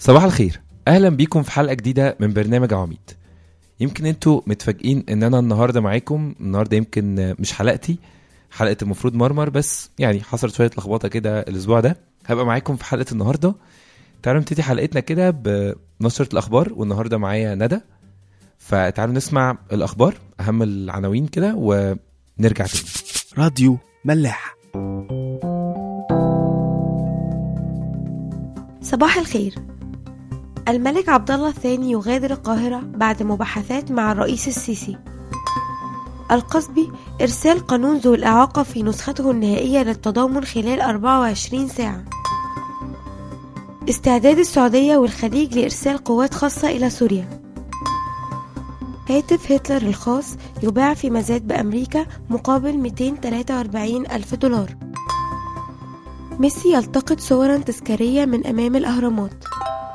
صباح الخير اهلا بيكم في حلقه جديده من برنامج عواميد يمكن انتوا متفاجئين ان انا النهارده معاكم النهارده يمكن مش حلقتي حلقه المفروض مرمر بس يعني حصلت شويه لخبطه كده الاسبوع ده هبقى معاكم في حلقه النهارده تعالوا نبتدي حلقتنا كده بنشره الاخبار والنهارده معايا ندى فتعالوا نسمع الاخبار اهم العناوين كده ونرجع تاني راديو ملاح صباح الخير الملك عبد الله الثاني يغادر القاهرة بعد مباحثات مع الرئيس السيسي القصبي إرسال قانون ذو الإعاقة في نسخته النهائية للتضامن خلال 24 ساعة استعداد السعودية والخليج لإرسال قوات خاصة إلى سوريا هاتف هتلر الخاص يباع في مزاد بأمريكا مقابل 243 ألف دولار ميسي يلتقط صورا تذكارية من أمام الأهرامات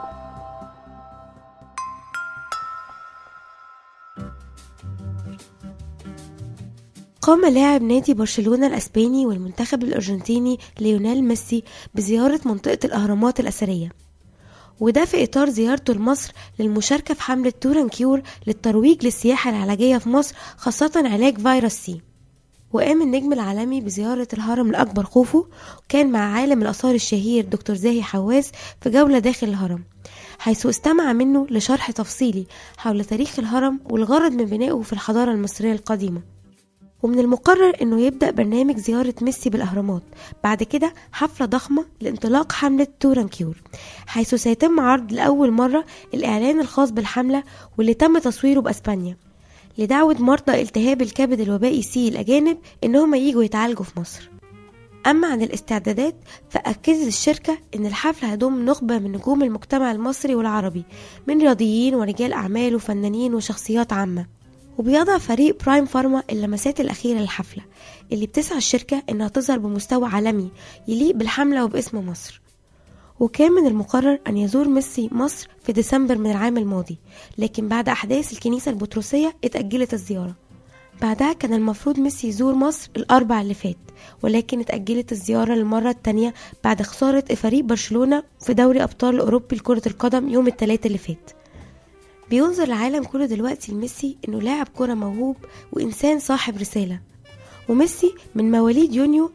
قام لاعب نادي برشلونة الأسباني والمنتخب الأرجنتيني ليونيل ميسي بزيارة منطقة الأهرامات الأثرية وده في إطار زيارته لمصر للمشاركة في حملة تورانكيور للترويج للسياحة العلاجية في مصر خاصة علاج فيروس سي وقام النجم العالمي بزيارة الهرم الأكبر خوفو وكان مع عالم الآثار الشهير دكتور زاهي حواس في جولة داخل الهرم حيث استمع منه لشرح تفصيلي حول تاريخ الهرم والغرض من بنائه في الحضارة المصرية القديمة ومن المقرر انه يبدأ برنامج زيارة ميسي بالأهرامات بعد كده حفلة ضخمة لانطلاق حملة تورانكيور حيث سيتم عرض لأول مرة الإعلان الخاص بالحملة واللي تم تصويره بأسبانيا لدعوة مرضى التهاب الكبد الوبائي سي الأجانب إنهم ييجوا يتعالجوا في مصر أما عن الاستعدادات فأكدت الشركة إن الحفل هيضم نخبة من نجوم المجتمع المصري والعربي من رياضيين ورجال أعمال وفنانين وشخصيات عامة وبيضع فريق برايم فارما اللمسات الأخيرة للحفلة اللي بتسعى الشركة إنها تظهر بمستوى عالمي يليق بالحملة وباسم مصر وكان من المقرر أن يزور ميسي مصر في ديسمبر من العام الماضي لكن بعد أحداث الكنيسة البطرسية اتأجلت الزيارة بعدها كان المفروض ميسي يزور مصر الأربع اللي فات ولكن اتأجلت الزيارة للمرة التانية بعد خسارة فريق برشلونة في دوري أبطال الأوروبي لكرة القدم يوم التلات اللي فات بينظر العالم كله دلوقتي لميسي انه لاعب كرة موهوب وانسان صاحب رسالة وميسي من مواليد يونيو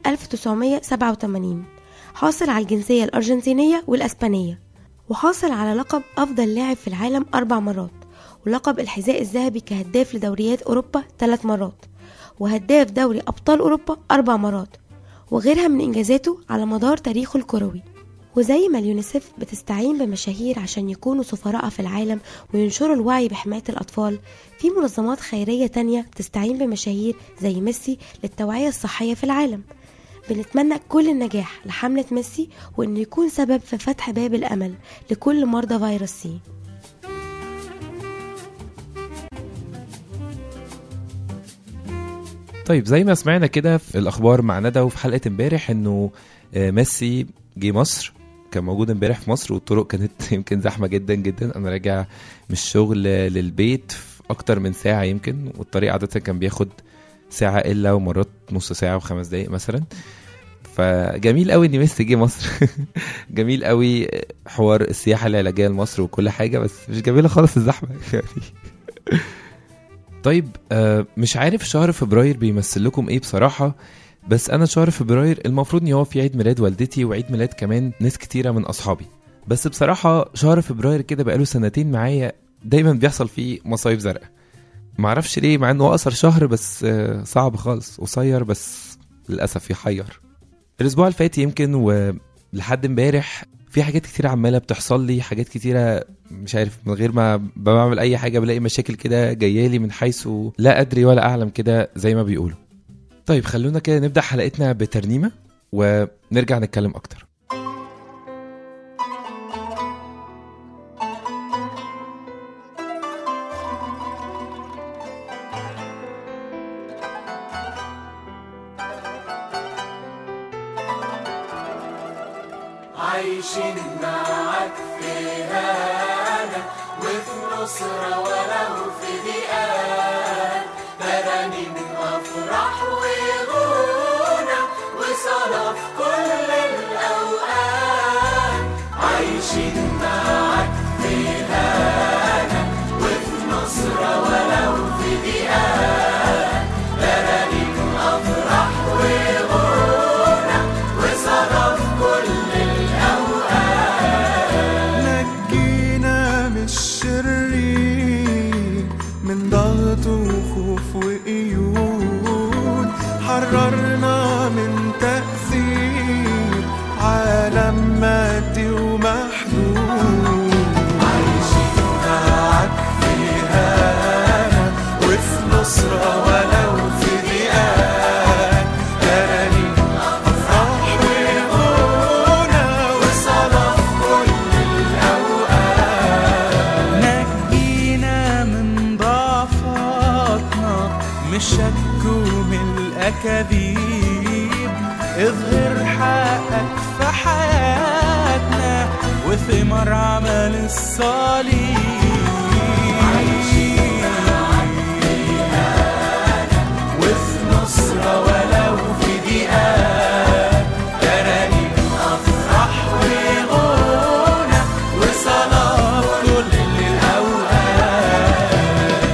1987 حاصل على الجنسية الأرجنتينية والأسبانية وحاصل على لقب أفضل لاعب في العالم أربع مرات ولقب الحذاء الذهبي كهداف لدوريات أوروبا ثلاث مرات وهداف دوري أبطال أوروبا أربع مرات وغيرها من إنجازاته على مدار تاريخه الكروي وزي ما اليونيسف بتستعين بمشاهير عشان يكونوا سفراء في العالم وينشروا الوعي بحماية الأطفال في منظمات خيرية تانية تستعين بمشاهير زي ميسي للتوعية الصحية في العالم بنتمنى كل النجاح لحملة ميسي وإنه يكون سبب في فتح باب الأمل لكل مرضى فيروس سي طيب زي ما سمعنا كده في الاخبار مع ندى وفي حلقه امبارح انه آه، ميسي جه مصر كان موجود امبارح في مصر والطرق كانت يمكن زحمه جدا جدا انا راجع من الشغل للبيت في اكتر من ساعه يمكن والطريق عاده كان بياخد ساعه الا ومرات نص ساعه وخمس دقايق مثلا فجميل قوي ان ميسي جه مصر جميل قوي حوار السياحه العلاجيه لمصر وكل حاجه بس مش جميله خالص الزحمه يعني طيب آه، مش عارف شهر فبراير بيمثل لكم ايه بصراحه بس انا شهر فبراير المفروض ان هو في عيد ميلاد والدتي وعيد ميلاد كمان ناس كتيره من اصحابي بس بصراحه شهر فبراير كده بقاله سنتين معايا دايما بيحصل فيه مصايب زرقاء معرفش ليه مع انه اقصر شهر بس آه، صعب خالص قصير بس للاسف يحير الاسبوع اللي فات يمكن ولحد امبارح في حاجات كتيرة عمالة بتحصل لي حاجات كتيرة مش عارف من غير ما بعمل أي حاجة بلاقي مشاكل كده جايالي من حيث لا أدري ولا أعلم كده زي ما بيقولوا طيب خلونا كده نبدأ حلقتنا بترنيمة ونرجع نتكلم أكتر عايشين معاك في هنا وفي نصرة ولو في ضيقات ترانيم أفراح وغنى وصلاة في كل الأوقات عايشين معاك نصرة ولو في ضيقات تراني أفراح وغنى وصلاة في كل الأوقات نجينا من ضعفاتنا من الشك ومن الأكاذيب اظهر حقك في حياتنا وثمر عمل الصليب وفي نصرة ولو في ضيقات تراني أفرح وغنى وصلاة في كل الأوقات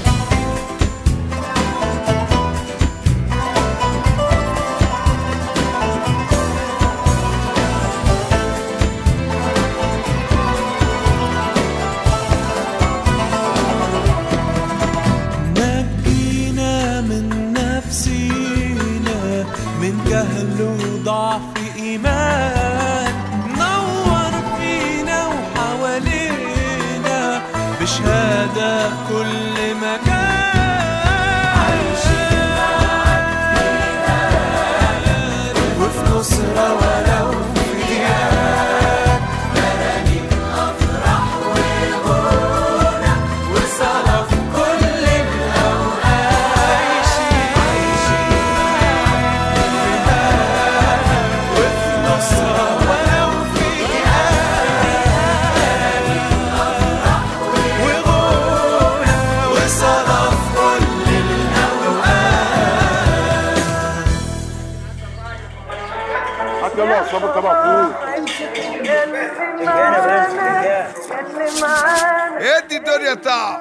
نجينا من نفسينا من جهل وضعف إيمان نور فينا وحوالينا بشهادة في كل مكان وفي نصرة ولو في ضيقات تراني أفرح وغنى وصلاة في كل الأوقات وفي نصرة ولو في ضيقات وغنى وصلاة في كل الأوقات حتى يلا صبر طبعا فوق ادي الدنيا تعب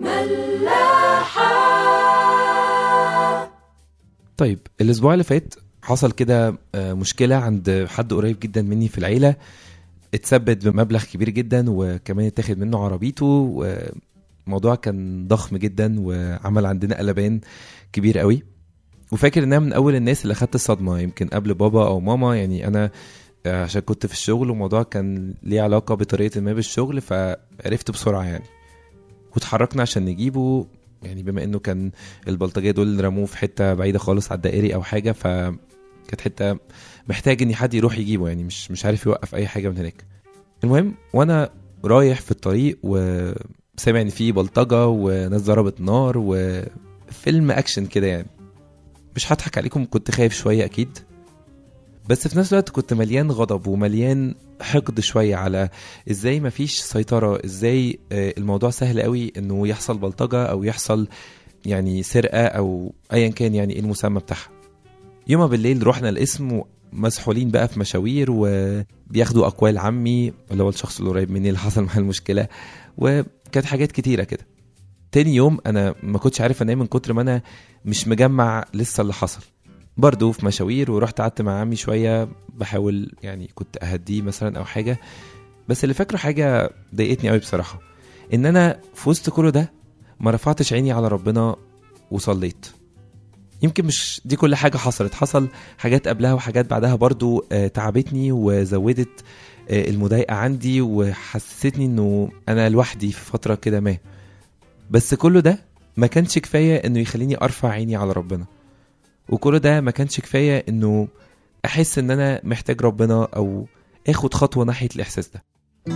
طيب الاسبوع اللي فات حصل كده آه، مشكله عند حد قريب جدا مني في العيله اتثبت بمبلغ كبير جدا وكمان اتاخد منه عربيته والموضوع كان ضخم جدا وعمل عندنا قلبان كبير قوي وفاكر ان انا من اول الناس اللي خدت الصدمه يمكن قبل بابا او ماما يعني انا آه، عشان كنت في الشغل والموضوع كان ليه علاقه بطريقه ما بالشغل فعرفت بسرعه يعني واتحركنا عشان نجيبه يعني بما انه كان البلطجيه دول رموه في حته بعيده خالص على الدائري او حاجه فكانت حته محتاج ان حد يروح يجيبه يعني مش مش عارف يوقف اي حاجه من هناك المهم وانا رايح في الطريق وسامع ان في بلطجه وناس ضربت نار وفيلم اكشن كده يعني مش هضحك عليكم كنت خايف شويه اكيد بس في نفس الوقت كنت مليان غضب ومليان حقد شويه على ازاي مفيش سيطره ازاي آه، الموضوع سهل قوي انه يحصل بلطجه او يحصل يعني سرقه او ايا كان يعني ايه المسمى بتاعها يومها بالليل رحنا القسم مسحولين بقى في مشاوير وبياخدوا اقوال عمي اللي هو الشخص اللي قريب مني اللي حصل معاه المشكله وكانت حاجات كتيره كده تاني يوم انا ما كنتش عارف انام من كتر ما انا مش مجمع لسه اللي حصل برضه في مشاوير ورحت قعدت مع عمي شويه بحاول يعني كنت اهديه مثلا او حاجه بس اللي فاكره حاجه ضايقتني قوي بصراحه ان انا في وسط كل ده ما رفعتش عيني على ربنا وصليت يمكن مش دي كل حاجة حصلت حصل حاجات قبلها وحاجات بعدها برضو آه، تعبتني وزودت آه، المضايقة عندي وحسستني انه انا لوحدي في فترة كده ما بس كل ده ما كانش كفاية انه يخليني ارفع عيني على ربنا وكل ده ما كانش كفاية انه احس ان انا محتاج ربنا او اخد خطوة ناحية الاحساس ده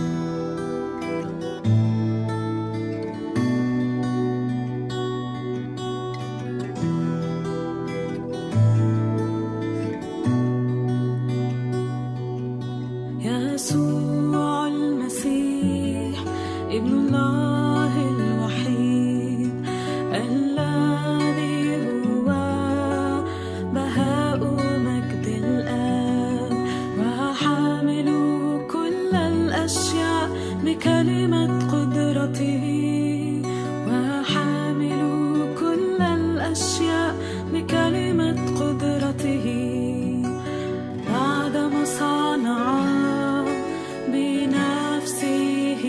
يسوع المسيح ابن الله الوحيد الذي هو بهاء مجد الآب وحامل كل الأشياء بكلمة قدرته وحامل كل الأشياء بكلمة قدرته بعدما صنع بنفسه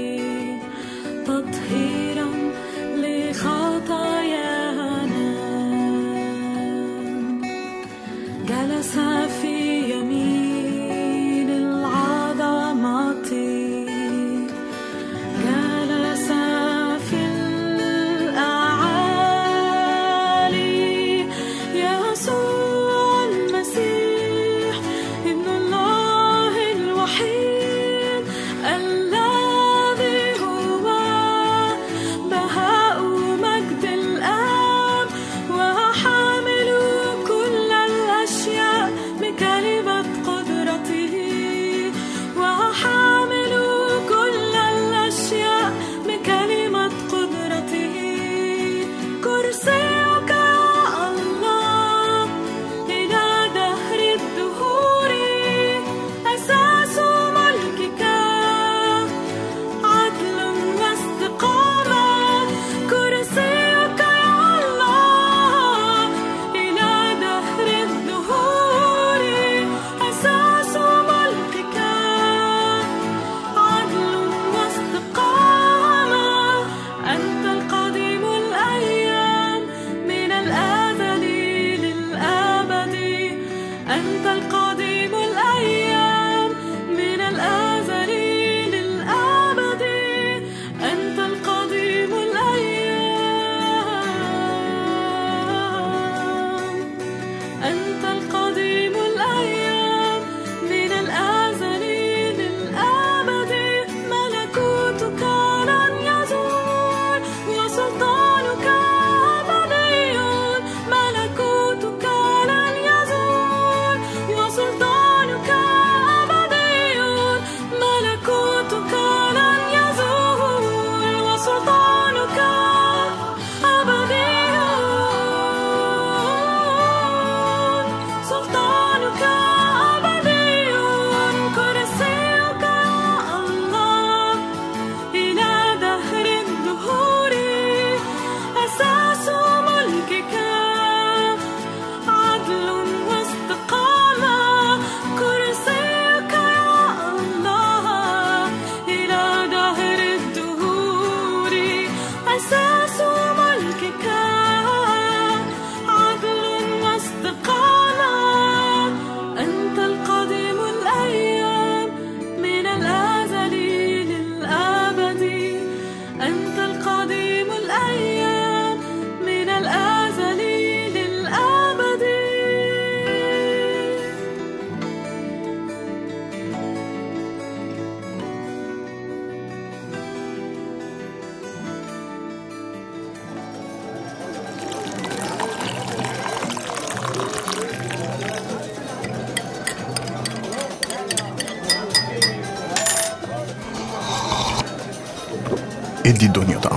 تطهيرا لخطايانا جلس في يمين العظمة ادي الدنيا طعم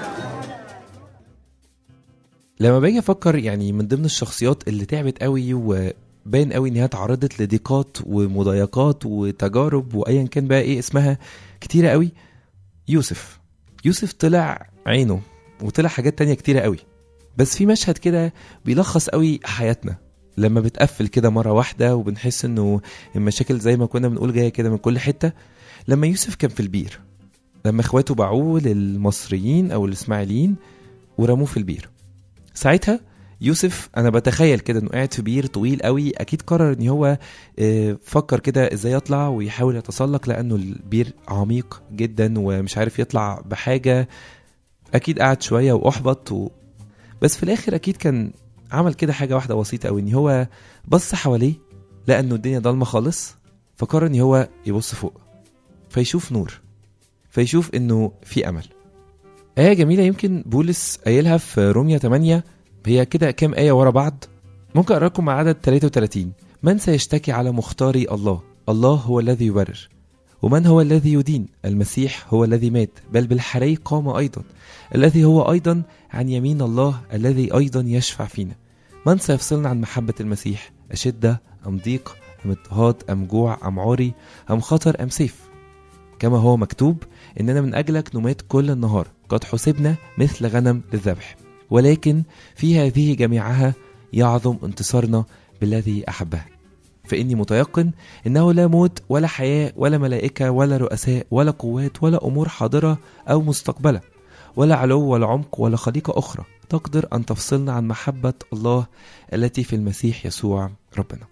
لما باجي افكر يعني من ضمن الشخصيات اللي تعبت قوي وباين قوي ان هي تعرضت لضيقات ومضايقات وتجارب وايا كان بقى ايه اسمها كتيره قوي يوسف يوسف طلع عينه وطلع حاجات تانية كتيره قوي بس في مشهد كده بيلخص قوي حياتنا لما بتقفل كده مرة واحدة وبنحس انه المشاكل زي ما كنا بنقول جاية كده من كل حتة لما يوسف كان في البير لما اخواته باعوه للمصريين او الاسماعيليين ورموه في البير ساعتها يوسف انا بتخيل كده انه قاعد في بير طويل قوي اكيد قرر ان هو آه، فكر كده ازاي يطلع ويحاول يتسلق لانه البير عميق جدا ومش عارف يطلع بحاجه اكيد قعد شويه واحبط و... بس في الاخر اكيد كان عمل كده حاجه واحده بسيطه قوي ان هو بص حواليه لقى انه الدنيا ضلمه خالص فقرر ان هو يبص فوق فيشوف نور فيشوف انه في امل آية جميلة يمكن بولس قايلها في روميا 8 هي كده كام آية ورا بعض ممكن أقرأ لكم عدد 33 من سيشتكي على مختاري الله الله هو الذي يبرر ومن هو الذي يدين المسيح هو الذي مات بل بالحري قام أيضا الذي هو أيضا عن يمين الله الذي أيضا يشفع فينا من سيفصلنا عن محبة المسيح أشدة أم ضيق أم اضطهاد أم جوع أم عري أم خطر أم سيف كما هو مكتوب إننا من أجلك نمات كل النهار قد حسبنا مثل غنم للذبح ولكن في هذه جميعها يعظم انتصارنا بالذي أحبها فإني متيقن إنه لا موت ولا حياة ولا ملائكة ولا رؤساء ولا قوات ولا أمور حاضرة أو مستقبلة ولا علو ولا عمق ولا خليقة أخرى تقدر أن تفصلنا عن محبة الله التي في المسيح يسوع ربنا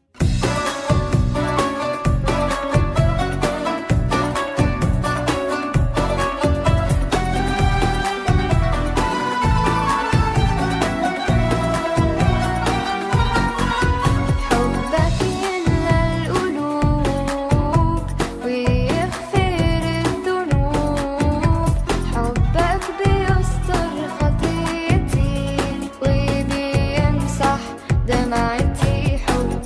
حبك يملى القلوب ويغفر الذنوب حبك بيستر خطيتي وبيمسح دمعتي حبك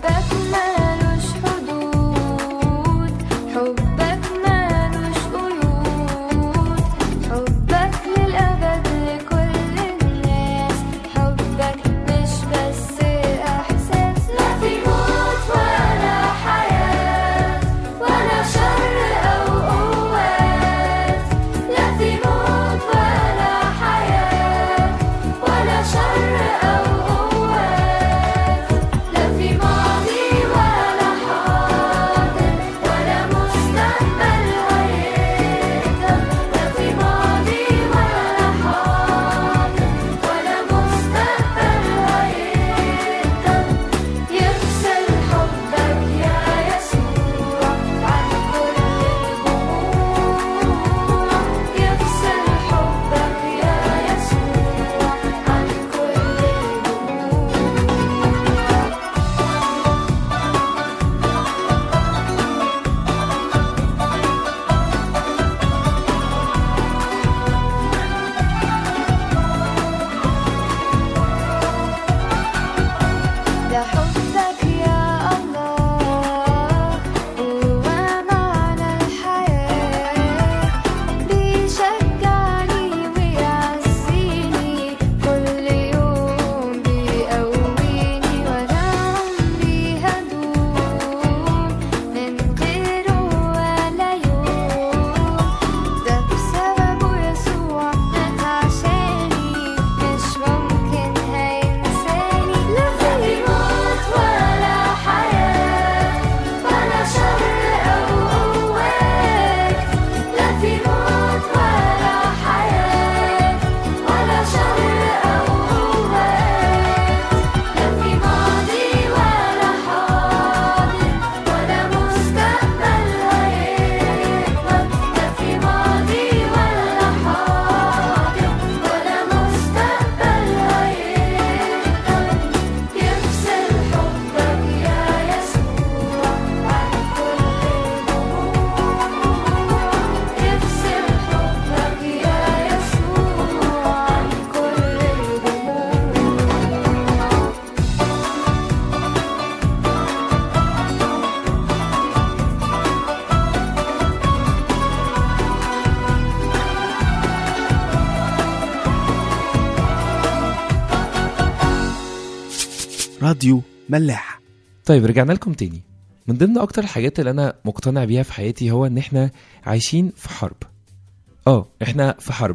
راديو ملاح طيب رجعنا لكم تاني من ضمن اكتر الحاجات اللي انا مقتنع بيها في حياتي هو ان احنا عايشين في حرب اه احنا في حرب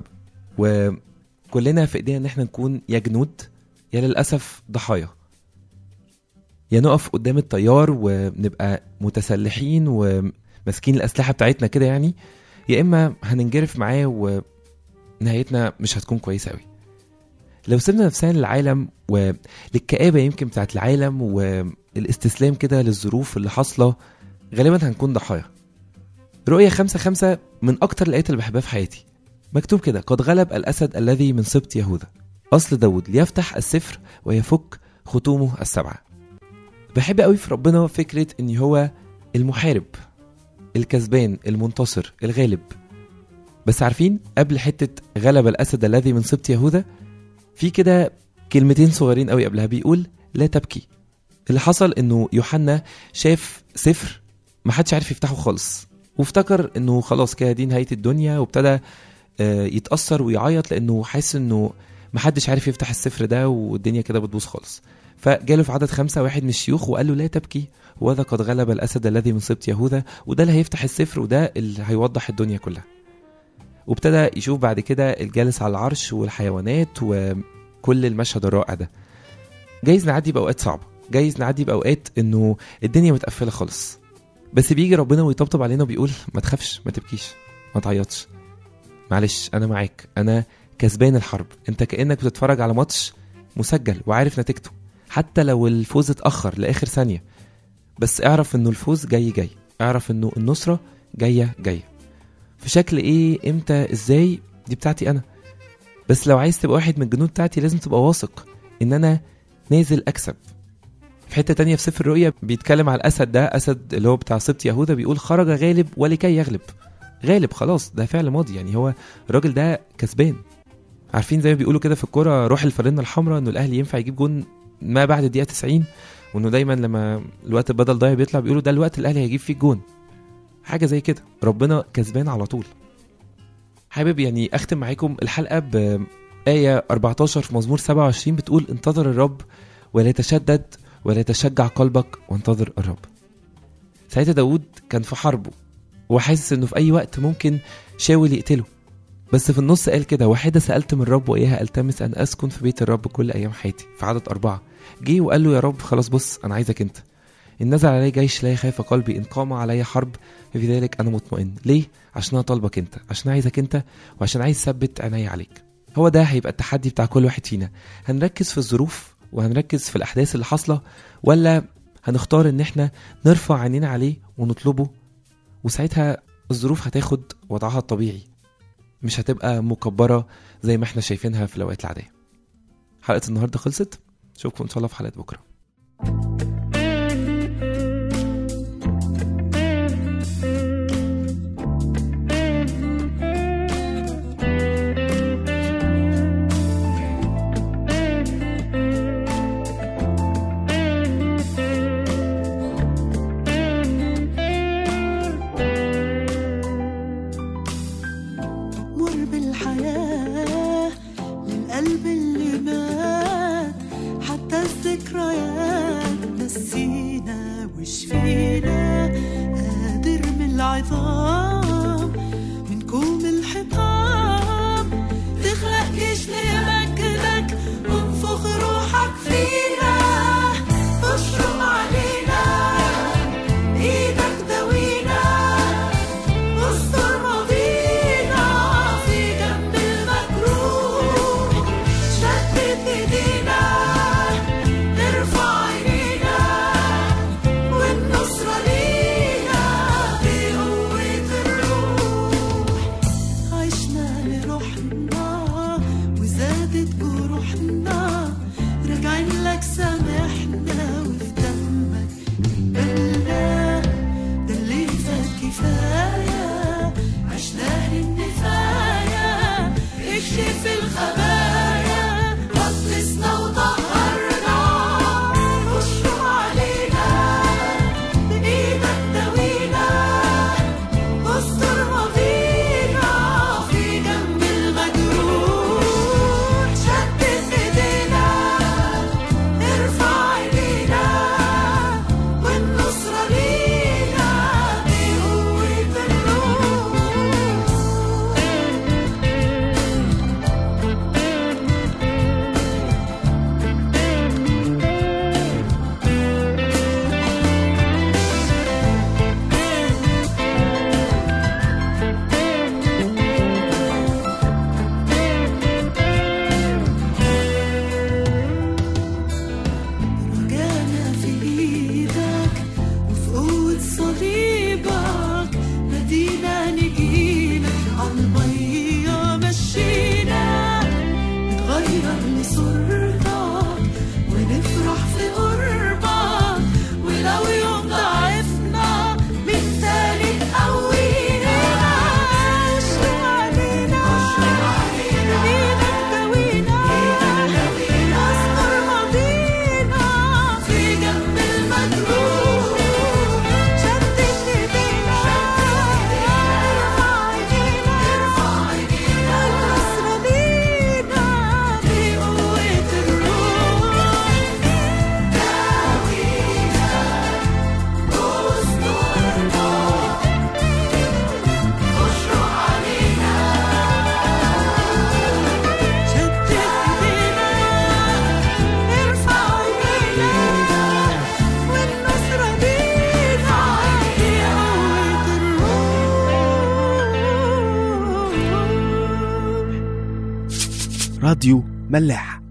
وكلنا في ايدينا ان احنا نكون يا جنود يا للاسف ضحايا يا نقف قدام التيار ونبقى متسلحين وماسكين الاسلحه بتاعتنا كده يعني يا اما هننجرف معاه ونهايتنا مش هتكون كويسه قوي لو سيبنا نفسنا للعالم وللكآبة يمكن بتاعت العالم والاستسلام كده للظروف اللي حاصلة غالبا هنكون ضحايا رؤية خمسة خمسة من أكتر الآيات اللي بحبها في حياتي مكتوب كده قد غلب الأسد الذي من سبط يهوذا أصل داود ليفتح السفر ويفك ختومه السبعة بحب قوي في ربنا فكرة إن هو المحارب الكسبان المنتصر الغالب بس عارفين قبل حتة غلب الأسد الذي من سبط يهوذا في كده كلمتين صغيرين قوي قبلها بيقول لا تبكي اللي حصل انه يوحنا شاف سفر ما حدش عارف يفتحه خالص وافتكر انه خلاص كده دي نهايه الدنيا وابتدى آه، يتاثر ويعيط لانه حاسس انه ما حدش عارف يفتح السفر ده والدنيا كده بتبوظ خالص فجاله في عدد خمسة واحد من الشيوخ وقال له لا تبكي وذا قد غلب الأسد الذي من سبط يهوذا وده اللي هيفتح السفر وده اللي هيوضح الدنيا كلها وابتدى يشوف بعد كده الجالس على العرش والحيوانات وكل المشهد الرائع ده جايز نعدي بأوقات صعبة جايز نعدي بأوقات إنه الدنيا متقفلة خالص بس بيجي ربنا ويطبطب علينا وبيقول ما تخافش ما تبكيش ما تعيطش معلش أنا معاك أنا كسبان الحرب أنت كأنك بتتفرج على ماتش مسجل وعارف نتيجته حتى لو الفوز اتأخر لآخر ثانية بس اعرف إنه الفوز جاي جاي اعرف إنه النصرة جاية جاية في شكل ايه امتى ازاي دي بتاعتي انا بس لو عايز تبقى واحد من الجنود بتاعتي لازم تبقى واثق ان انا نازل اكسب في حته تانية في سفر الرؤيا بيتكلم على الاسد ده اسد اللي هو بتاع سبط يهوذا بيقول خرج غالب ولكي يغلب غالب خلاص ده فعل ماضي يعني هو الراجل ده كسبان عارفين زي ما بيقولوا كده في الكوره روح الفرنه الحمراء انه الاهلي ينفع يجيب جون ما بعد الدقيقه 90 وانه دايما لما الوقت البدل ضايع بيطلع بيقولوا ده الوقت الاهلي هيجيب فيه الجون حاجه زي كده ربنا كسبان على طول حابب يعني اختم معاكم الحلقه بآية 14 في مزمور 27 بتقول انتظر الرب ولا تشدد ولا تشجع قلبك وانتظر الرب ساعتها داود كان في حربه وحاسس انه في اي وقت ممكن شاول يقتله بس في النص قال كده واحدة سألت من الرب وإياها ألتمس أن أسكن في بيت الرب كل أيام حياتي في عدد أربعة جه وقال له يا رب خلاص بص أنا عايزك أنت إن نزل علي جيش لا يخاف قلبي إن قام علي حرب ففي ذلك أنا مطمئن ليه؟ عشان أنا طالبك أنت عشان عايزك أنت وعشان عايز ثبت عيني عليك هو ده هيبقى التحدي بتاع كل واحد فينا هنركز في الظروف وهنركز في الأحداث اللي حاصلة ولا هنختار إن إحنا نرفع عينينا عليه ونطلبه وساعتها الظروف هتاخد وضعها الطبيعي مش هتبقى مكبرة زي ما احنا شايفينها في الأوقات العادية حلقة النهاردة خلصت اشوفكم إن شاء الله في حلقة بكرة مر بالحياة للقلب اللي مات حتى الذكريات نسينا وشفينا قادر من العظام من كوم الحطام تخلق جيش لمجدك وانفخ روحك فينا اشرب علينا ايدك دوينا استر ماضينا في جنب المجروح شتت ايدينا ارفع عينينا والنصرة لينا بقوة راديو ملاح